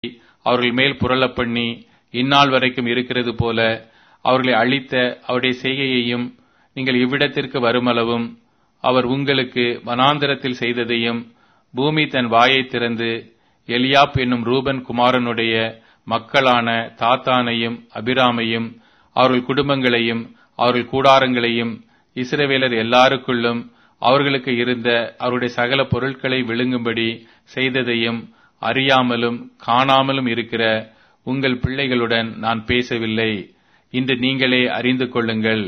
அவர்கள் மேல் புரளப் பண்ணி இந்நாள் வரைக்கும் இருக்கிறது போல அவர்களை அழித்த அவருடைய செய்கையையும் நீங்கள் இவ்விடத்திற்கு வருமளவும் அவர் உங்களுக்கு வனாந்தரத்தில் செய்ததையும் பூமி தன் வாயைத் திறந்து எலியாப் என்னும் ரூபன் குமாரனுடைய மக்களான தாத்தானையும் அபிராமையும் அவர்கள் குடும்பங்களையும் அவர்கள் கூடாரங்களையும் இஸ்ரவேலர் எல்லாருக்குள்ளும் அவர்களுக்கு இருந்த அவருடைய சகல பொருட்களை விழுங்கும்படி செய்ததையும் அறியாமலும் காணாமலும் இருக்கிற உங்கள் பிள்ளைகளுடன் நான் பேசவில்லை இன்று நீங்களே அறிந்து கொள்ளுங்கள்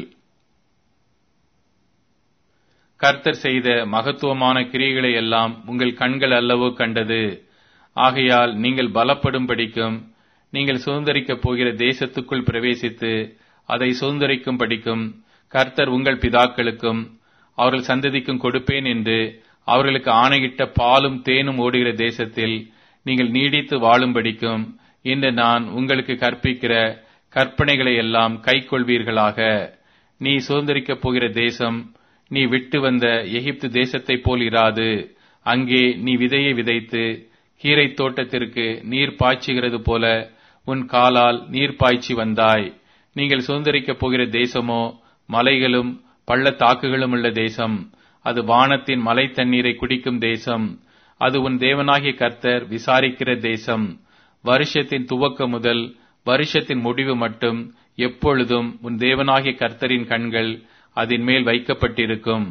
கர்த்தர் செய்த மகத்துவமான கிரியைகளை எல்லாம் உங்கள் கண்கள் அல்லவோ கண்டது ஆகையால் நீங்கள் பலப்படும்படிக்கும் நீங்கள் சுதந்திரிக்கப் போகிற தேசத்துக்குள் பிரவேசித்து அதை சுதந்திரிக்கும் படிக்கும் கர்த்தர் உங்கள் பிதாக்களுக்கும் அவர்கள் சந்ததிக்கும் கொடுப்பேன் என்று அவர்களுக்கு ஆணையிட்ட பாலும் தேனும் ஓடுகிற தேசத்தில் நீங்கள் நீடித்து வாழும்படிக்கும் இன்று நான் உங்களுக்கு கற்பிக்கிற கற்பனைகளை எல்லாம் கைக்கொள்வீர்களாக நீ சுதந்திரிக்கப் போகிற தேசம் நீ விட்டு வந்த எகிப்து தேசத்தைப் போல் இராது அங்கே நீ விதையை விதைத்து கீரை தோட்டத்திற்கு நீர் பாய்ச்சுகிறது போல உன் காலால் நீர் பாய்ச்சி வந்தாய் நீங்கள் சுதந்திரிக்கப் போகிற தேசமோ மலைகளும் பள்ளத்தாக்குகளும் உள்ள தேசம் அது வானத்தின் மலை தண்ணீரை குடிக்கும் தேசம் அது உன் தேவனாகிய கர்த்தர் விசாரிக்கிற தேசம் வருஷத்தின் துவக்கம் முதல் வருஷத்தின் முடிவு மட்டும் எப்பொழுதும் உன் தேவனாகிய கர்த்தரின் கண்கள் அதன் மேல் வைக்கப்பட்டிருக்கும்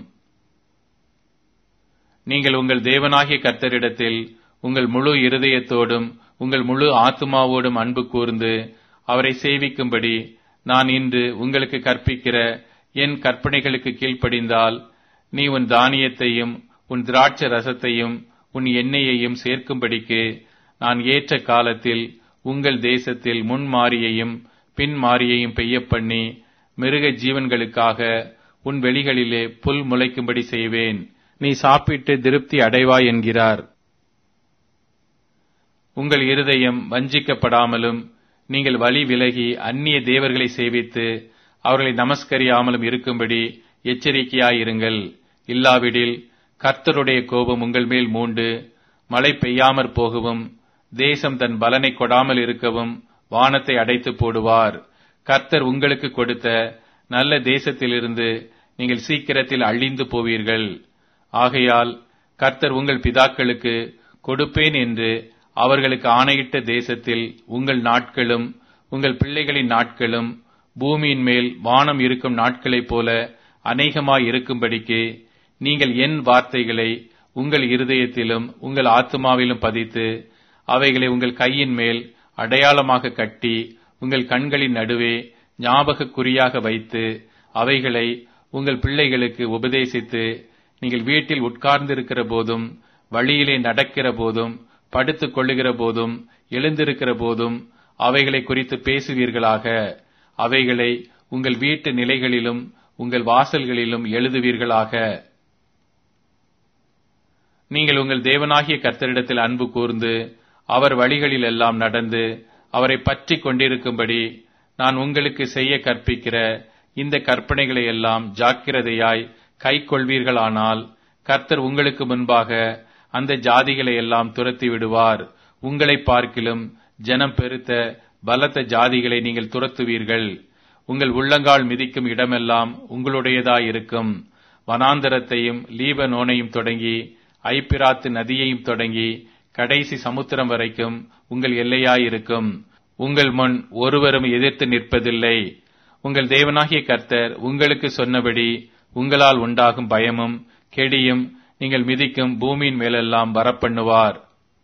நீங்கள் உங்கள் தேவனாகிய கர்த்தரிடத்தில் உங்கள் முழு இருதயத்தோடும் உங்கள் முழு ஆத்மாவோடும் அன்பு கூர்ந்து அவரை சேவிக்கும்படி நான் இன்று உங்களுக்கு கற்பிக்கிற என் கற்பனைகளுக்கு கீழ்ப்படிந்தால் நீ உன் தானியத்தையும் உன் திராட்ச ரசத்தையும் உன் எண்ணெயையும் சேர்க்கும்படிக்கு நான் ஏற்ற காலத்தில் உங்கள் தேசத்தில் முன்மாரியையும் பின்மாரியையும் பெய்ய பண்ணி மிருக ஜீவன்களுக்காக உன் வெளிகளிலே புல் முளைக்கும்படி செய்வேன் நீ சாப்பிட்டு திருப்தி அடைவாய் என்கிறார் உங்கள் இருதயம் வஞ்சிக்கப்படாமலும் நீங்கள் வழி விலகி அந்நிய தேவர்களை சேவித்து அவர்களை நமஸ்கரியாமலும் இருக்கும்படி எச்சரிக்கையாயிருங்கள் இல்லாவிடில் கர்த்தருடைய கோபம் உங்கள் மேல் மூண்டு மழை பெய்யாமற் போகவும் தேசம் தன் பலனை கொடாமல் இருக்கவும் வானத்தை அடைத்து போடுவார் கர்த்தர் உங்களுக்கு கொடுத்த நல்ல தேசத்திலிருந்து நீங்கள் சீக்கிரத்தில் அழிந்து போவீர்கள் ஆகையால் கர்த்தர் உங்கள் பிதாக்களுக்கு கொடுப்பேன் என்று அவர்களுக்கு ஆணையிட்ட தேசத்தில் உங்கள் நாட்களும் உங்கள் பிள்ளைகளின் நாட்களும் பூமியின் மேல் வானம் இருக்கும் நாட்களைப் போல அநேகமாய் இருக்கும்படிக்கு நீங்கள் என் வார்த்தைகளை உங்கள் இருதயத்திலும் உங்கள் ஆத்மாவிலும் பதித்து அவைகளை உங்கள் கையின் மேல் அடையாளமாக கட்டி உங்கள் கண்களின் நடுவே ஞாபக குறியாக வைத்து அவைகளை உங்கள் பிள்ளைகளுக்கு உபதேசித்து நீங்கள் வீட்டில் உட்கார்ந்திருக்கிற போதும் வழியிலே நடக்கிற போதும் படுத்துக் கொள்ளுகிற போதும் எழுந்திருக்கிற போதும் அவைகளை குறித்து பேசுவீர்களாக அவைகளை உங்கள் வீட்டு நிலைகளிலும் உங்கள் வாசல்களிலும் எழுதுவீர்களாக நீங்கள் உங்கள் தேவனாகிய கர்த்தரிடத்தில் அன்பு கூர்ந்து அவர் வழிகளில் எல்லாம் நடந்து அவரை பற்றி கொண்டிருக்கும்படி நான் உங்களுக்கு செய்ய கற்பிக்கிற இந்த கற்பனைகளை எல்லாம் ஜாக்கிரதையாய் கை கொள்வீர்களானால் கர்த்தர் உங்களுக்கு முன்பாக அந்த ஜாதிகளை எல்லாம் துரத்தி விடுவார் உங்களை பார்க்கிலும் ஜனம் பெருத்த பலத்த ஜாதிகளை நீங்கள் துரத்துவீர்கள் உங்கள் உள்ளங்கால் மிதிக்கும் இடமெல்லாம் உங்களுடையதாயிருக்கும் வனாந்தரத்தையும் லீபனோனையும் தொடங்கி ஐப்பிராத்து நதியையும் தொடங்கி கடைசி சமுத்திரம் வரைக்கும் உங்கள் எல்லையாயிருக்கும் உங்கள் முன் ஒருவரும் எதிர்த்து நிற்பதில்லை உங்கள் தேவனாகிய கர்த்தர் உங்களுக்கு சொன்னபடி உங்களால் உண்டாகும் பயமும் கெடியும் நீங்கள் மிதிக்கும் பூமியின் மேலெல்லாம் வரப்பண்ணுவார்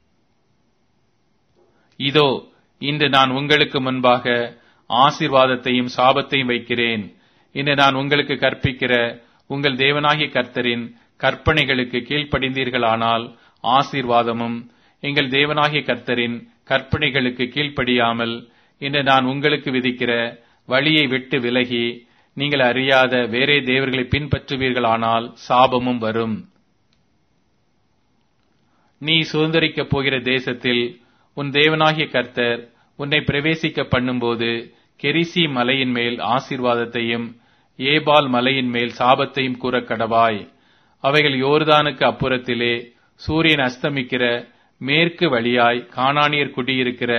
இதோ இன்று நான் உங்களுக்கு முன்பாக ஆசீர்வாதத்தையும் சாபத்தையும் வைக்கிறேன் இன்று நான் உங்களுக்கு கற்பிக்கிற உங்கள் தேவனாகிய கர்த்தரின் கற்பனைகளுக்கு கீழ்ப்படிந்தீர்களானால் ஆசீர்வாதமும் எங்கள் தேவனாகிய கர்த்தரின் கற்பனைகளுக்கு கீழ்ப்படியாமல் இன்று நான் உங்களுக்கு விதிக்கிற வழியை விட்டு விலகி நீங்கள் அறியாத வேறே தேவர்களை பின்பற்றுவீர்களானால் சாபமும் வரும் நீ சுதந்திரிக்கப் போகிற தேசத்தில் உன் தேவனாகிய கர்த்தர் உன்னை பிரவேசிக்க பண்ணும்போது கெரிசி மலையின் மேல் ஆசீர்வாதத்தையும் ஏபால் மலையின் மேல் சாபத்தையும் கூற கடவாய் அவைகள் யோர்தானுக்கு அப்புறத்திலே சூரியன் அஸ்தமிக்கிற மேற்கு வழியாய் கானானியர் குடியிருக்கிற